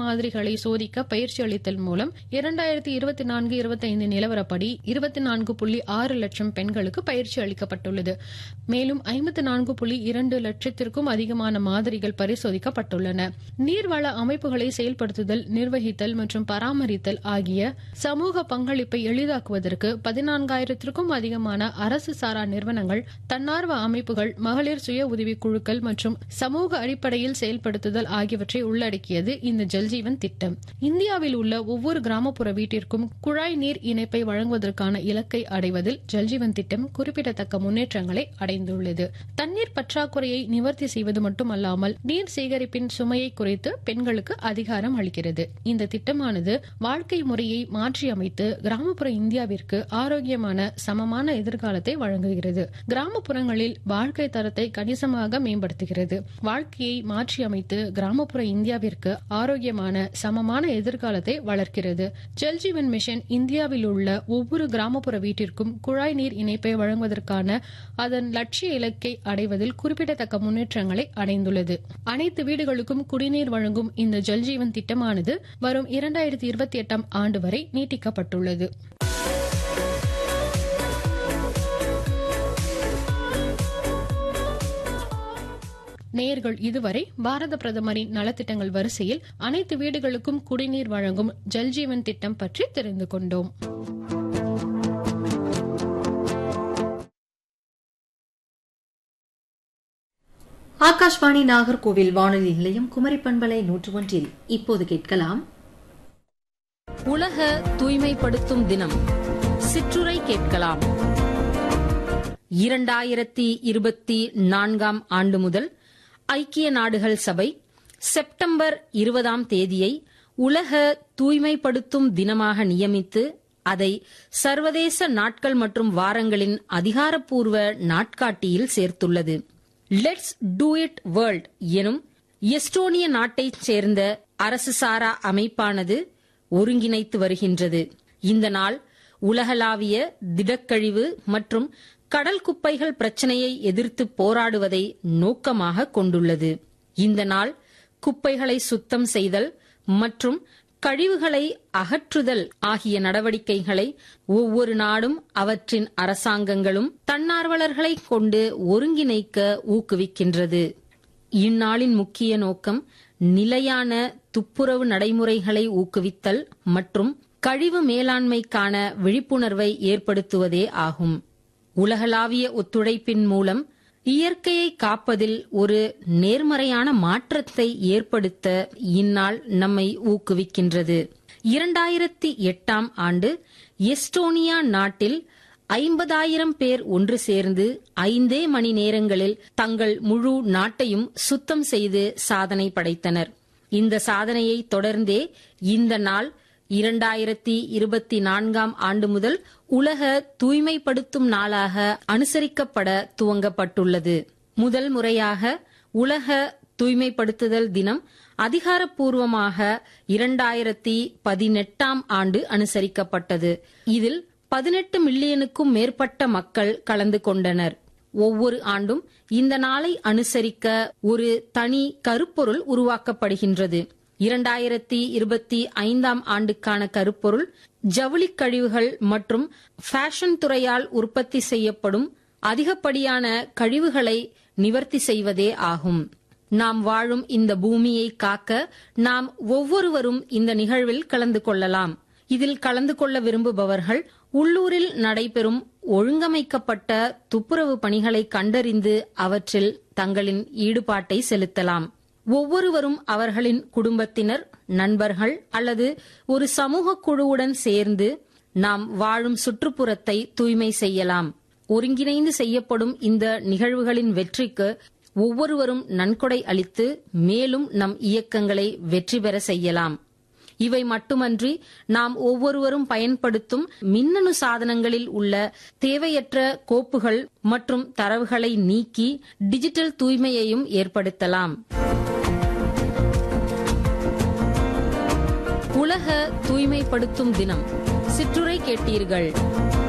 மாதிரிகளை சோதிக்க பயிற்சி அளித்தல் மூலம் இரண்டாயிரத்தி இருபத்தி நான்கு இருபத்தைந்து நிலவரப்படி இருபத்தி நான்கு புள்ளி ஆறு லட்சம் பெண்களுக்கு பயிற்சி அளிக்கப்பட்டுள்ளது மேலும் ஐம்பத்தி நான்கு புள்ளி இரண்டு லட்சத்திற்கும் அதிகமான மாதிரிகள் பரிசோதிக்கப்பட்டுள்ளன நீர்வள அமைப்புகளை செயல்படுத்துதல் நிர்வகித்தல் மற்றும் பராமரித்தல் ஆகிய சமூக பங்களிப்பை எளிதாக்குவதற்கு பதினான்காயிரத்திற்கும் அதிகமான அரசு சாரா நிறுவனங்கள் தன்னார்வ அமைப்புகள் மகளிர் சுய உதவி குழுக்கள் மற்றும் சமூக அடிப்படையில் செயல்படுத்துதல் ஆகியவற்றை உள்ளடக்கியது இந்த ஜல்ஜீவன் திட்டம் இந்தியாவில் உள்ள ஒவ்வொரு கிராமப்புற வீட்டிற்கும் குழாய் நீர் இணைப்பை வழங்குவதற்கான இலக்கை அடைவதில் ஜல்ஜீவன் திட்டம் குறிப்பிடத்தக்க முன்னேற்றங்களை அடைந்துள்ளது தண்ணீர் பற்றாக்குறையை நிவர்த்தி செய்வது மட்டுமல்லாமல் நீர் சேகரிப்பின் சுமையை குறைத்து பெண்களுக்கு அதிகாரம் அளிக்கிறது இந்த திட்டமானது வாழ்க்கை முறையை மாற்றியமைத்து கிராமப்புற இந்தியாவிற்கு ஆரோக்கியமான சமமான எதிர்காலத்தை வழங்குகிறது கிராமப்புறங்களில் வாழ்க்கை தரத்தை கணிசமாக மேம்படுத்துகிறது வாழ்க்கையை மாற்றியமைத்து கிராமப்புற இந்தியாவிற்கு ஆரோக்கியமான சமமான எதிர்காலத்தை வளர்க்கிறது ஜல்ஜீவன் மிஷன் இந்தியாவில் உள்ள ஒவ்வொரு கிராமப்புற வீட்டிற்கும் குழாய் நீர் இணைப்பை வழங்குவதற்கான அதன் லட்சிய இலக்கை அடைவதில் குறிப்பிடத்தக்க முன்னேற்றங்களை அடைந்துள்ளது அனைத்து வீடுகளுக்கும் குடிநீர் வழங்கும் இந்த ஜல்ஜீவன் திட்டமானது வரும் இரண்டாயிரத்தி இருபத்தி எட்டாம் ஆண்டு வரை நீட்டிக்கப்பட்டுள்ளது நேயர்கள் இதுவரை பாரத பிரதமரின் நலத்திட்டங்கள் வரிசையில் அனைத்து வீடுகளுக்கும் குடிநீர் வழங்கும் ஜல்ஜீவன் திட்டம் பற்றி தெரிந்து கொண்டோம் ஆகாஷ்வாணி நாகர்கோவில் வானொலி நிலையம் குமரி பண்பலை நூற்று ஒன்றில் இப்போது கேட்கலாம் உலக தூய்மைப்படுத்தும் தினம் சிற்றுரை கேட்கலாம் இரண்டாயிரத்தி இருபத்தி நான்காம் ஆண்டு முதல் ஐக்கிய நாடுகள் சபை செப்டம்பர் இருபதாம் தேதியை உலக தூய்மைப்படுத்தும் தினமாக நியமித்து அதை சர்வதேச நாட்கள் மற்றும் வாரங்களின் அதிகாரப்பூர்வ நாட்காட்டியில் சேர்த்துள்ளது லெட்ஸ் டூ இட் வேர்ல்ட் எனும் எஸ்டோனிய நாட்டைச் சேர்ந்த அரசு சாரா அமைப்பானது ஒருங்கிணைத்து வருகின்றது இந்த நாள் உலகளாவிய திடக்கழிவு மற்றும் கடல் குப்பைகள் பிரச்சனையை எதிர்த்து போராடுவதை நோக்கமாக கொண்டுள்ளது இந்த நாள் குப்பைகளை சுத்தம் செய்தல் மற்றும் கழிவுகளை அகற்றுதல் ஆகிய நடவடிக்கைகளை ஒவ்வொரு நாடும் அவற்றின் அரசாங்கங்களும் தன்னார்வலர்களை கொண்டு ஒருங்கிணைக்க ஊக்குவிக்கின்றது இந்நாளின் முக்கிய நோக்கம் நிலையான துப்புரவு நடைமுறைகளை ஊக்குவித்தல் மற்றும் கழிவு மேலாண்மைக்கான விழிப்புணர்வை ஏற்படுத்துவதே ஆகும் உலகளாவிய ஒத்துழைப்பின் மூலம் இயற்கையை காப்பதில் ஒரு நேர்மறையான மாற்றத்தை ஏற்படுத்த இந்நாள் நம்மை ஊக்குவிக்கின்றது இரண்டாயிரத்தி எட்டாம் ஆண்டு எஸ்டோனியா நாட்டில் ஐம்பதாயிரம் பேர் ஒன்று சேர்ந்து ஐந்தே மணி நேரங்களில் தங்கள் முழு நாட்டையும் சுத்தம் செய்து சாதனை படைத்தனர் இந்த சாதனையை தொடர்ந்தே இந்த நாள் இரண்டாயிரத்தி இருபத்தி நான்காம் ஆண்டு முதல் உலக தூய்மைப்படுத்தும் நாளாக அனுசரிக்கப்பட துவங்கப்பட்டுள்ளது முதல் முறையாக உலக தூய்மைப்படுத்துதல் தினம் அதிகாரப்பூர்வமாக இரண்டாயிரத்தி பதினெட்டாம் ஆண்டு அனுசரிக்கப்பட்டது இதில் பதினெட்டு மில்லியனுக்கும் மேற்பட்ட மக்கள் கலந்து கொண்டனர் ஒவ்வொரு ஆண்டும் இந்த நாளை அனுசரிக்க ஒரு தனி கருப்பொருள் உருவாக்கப்படுகின்றது இரண்டாயிரத்தி இருபத்தி ஐந்தாம் ஆண்டுக்கான கருப்பொருள் ஜவுளிக் கழிவுகள் மற்றும் ஃபேஷன் துறையால் உற்பத்தி செய்யப்படும் அதிகப்படியான கழிவுகளை நிவர்த்தி செய்வதே ஆகும் நாம் வாழும் இந்த பூமியை காக்க நாம் ஒவ்வொருவரும் இந்த நிகழ்வில் கலந்து கொள்ளலாம் இதில் கலந்து கொள்ள விரும்புபவர்கள் உள்ளூரில் நடைபெறும் ஒழுங்கமைக்கப்பட்ட துப்புரவு பணிகளை கண்டறிந்து அவற்றில் தங்களின் ஈடுபாட்டை செலுத்தலாம் ஒவ்வொருவரும் அவர்களின் குடும்பத்தினர் நண்பர்கள் அல்லது ஒரு சமூக குழுவுடன் சேர்ந்து நாம் வாழும் சுற்றுப்புறத்தை தூய்மை செய்யலாம் ஒருங்கிணைந்து செய்யப்படும் இந்த நிகழ்வுகளின் வெற்றிக்கு ஒவ்வொருவரும் நன்கொடை அளித்து மேலும் நம் இயக்கங்களை வெற்றி பெற செய்யலாம் இவை மட்டுமன்றி நாம் ஒவ்வொருவரும் பயன்படுத்தும் மின்னணு சாதனங்களில் உள்ள தேவையற்ற கோப்புகள் மற்றும் தரவுகளை நீக்கி டிஜிட்டல் தூய்மையையும் ஏற்படுத்தலாம் உலக தூய்மைப்படுத்தும் தினம் சிற்றுரை கேட்டீர்கள்